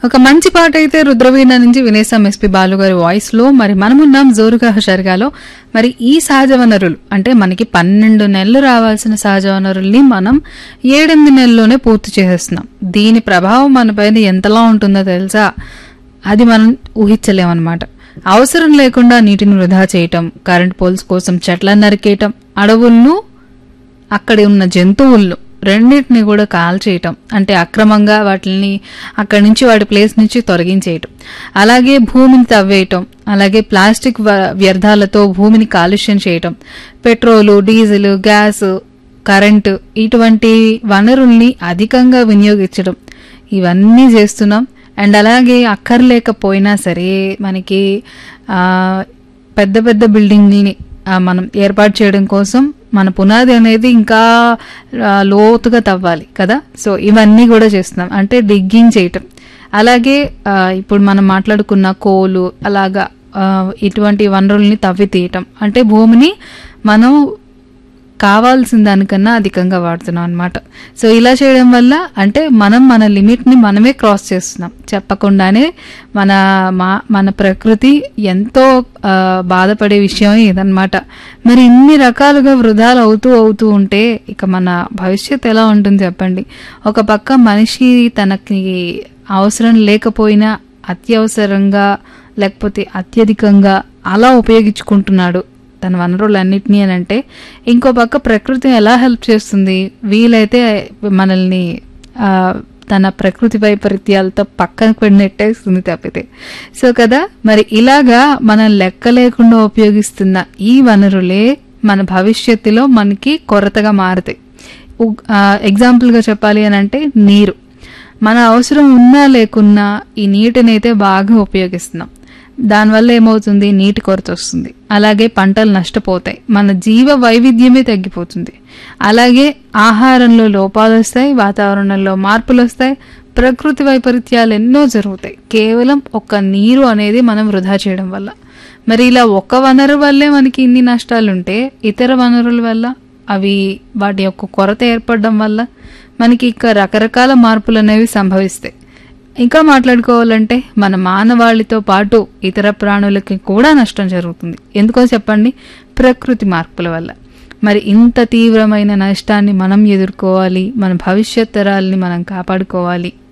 ఒక మంచి పాట అయితే రుద్రవీణ నుంచి వినేసాం ఎస్పి బాలు గారి వాయిస్ లో మరి మనమున్నాం జోరుగా హుషారుగాలో మరి ఈ సహజ వనరులు అంటే మనకి పన్నెండు నెలలు రావాల్సిన సహజ వనరుల్ని మనం ఏడెనిమిది నెలల్లోనే పూర్తి చేసేస్తున్నాం దీని ప్రభావం మన పైన ఎంతలా ఉంటుందో తెలుసా అది మనం ఊహించలేమన్నమాట అవసరం లేకుండా నీటిని వృధా చేయటం కరెంట్ పోల్స్ కోసం చెట్లను నరికేయటం అడవులను అక్కడ ఉన్న జంతువులను రెండింటిని కూడా కాల్ చేయటం అంటే అక్రమంగా వాటిని అక్కడి నుంచి వాటి ప్లేస్ నుంచి తొలగించేయటం అలాగే భూమిని తవ్వేయటం అలాగే ప్లాస్టిక్ వ- వ్యర్థాలతో భూమిని కాలుష్యం చేయటం పెట్రోలు డీజిల్ గ్యాస్ కరెంటు ఇటువంటి వనరుల్ని అధికంగా వినియోగించడం ఇవన్నీ చేస్తున్నాం అండ్ అలాగే అక్కర్లేకపోయినా సరే మనకి ఆ, పెద్ద పెద్ద బిల్డింగ్ని ఆ, మనం ఏర్పాటు చేయడం కోసం మన పునాది అనేది ఇంకా ఆ, లోతుగా తవ్వాలి కదా సో ఇవన్నీ కూడా చేస్తున్నాం అంటే డిగ్గింగ్ చేయటం అలాగే ఆ, ఇప్పుడు మనం మాట్లాడుకున్న కోలు అలాగా ఆ, ఇటువంటి వనరుల్ని తవ్వి తీయటం అంటే భూమిని మనం కావాల్సిన దానికన్నా అధికంగా వాడుతున్నాం అనమాట సో ఇలా చేయడం వల్ల అంటే మనం మన లిమిట్ని మనమే క్రాస్ చేస్తున్నాం చెప్పకుండానే మన మా మన ప్రకృతి ఎంతో ఆ, బాధపడే విషయం ఇదనమాట మరి ఇన్ని రకాలుగా వృధాలు అవుతూ అవుతూ ఉంటే ఇక మన భవిష్యత్ ఎలా ఉంటుంది చెప్పండి ఒక పక్క మనిషి తనకి అవసరం లేకపోయినా అత్యవసరంగా లేకపోతే అత్యధికంగా అలా ఉపయోగించుకుంటున్నాడు తన వనరులన్నిటినీ అని అంటే ఇంకో పక్క ప్రకృతి ఎలా హెల్ప్ చేస్తుంది వీలైతే మనల్ని ఆ, తన ప్రకృతి వైపరీత్యాలతో పక్కన నెట్టేస్తుంది తప్పితే సో కదా మరి ఇలాగా మనం లెక్క లేకుండా ఉపయోగిస్తున్న ఈ వనరులే మన భవిష్యత్తులో మనకి కొరతగా మారుతాయి ఉ- ఆ, ఎగ్జాంపుల్గా చెప్పాలి అని అంటే నీరు మన అవసరం ఉన్నా లేకున్నా ఈ నీటిని అయితే బాగా ఉపయోగిస్తున్నాం దానివల్ల ఏమవుతుంది నీటి కొరత వస్తుంది అలాగే పంటలు నష్టపోతాయి మన జీవ వైవిధ్యమే తగ్గిపోతుంది అలాగే ఆహారంలో లోపాలు వస్తాయి వాతావరణంలో మార్పులు వస్తాయి ప్రకృతి వైపరీత్యాలు ఎన్నో జరుగుతాయి కేవలం ఒక్క నీరు అనేది మనం వృధా చేయడం వల్ల మరి ఇలా ఒక్క వనరు వల్లే మనకి ఇన్ని నష్టాలుంటే ఇతర వనరుల వల్ల అవి వాటి యొక్క కొరత ఏర్పడడం వల్ల మనకి ఇంకా రకరకాల మార్పులు అనేవి సంభవిస్తాయి ఇంకా మాట్లాడుకోవాలంటే మన మానవాళితో పాటు ఇతర ప్రాణులకి కూడా నష్టం జరుగుతుంది ఎందుకో చెప్పండి ప్రకృతి మార్పుల వల్ల మరి ఇంత తీవ్రమైన నష్టాన్ని మనం ఎదుర్కోవాలి మన భవిష్యత్ తరాల్ని మనం కాపాడుకోవాలి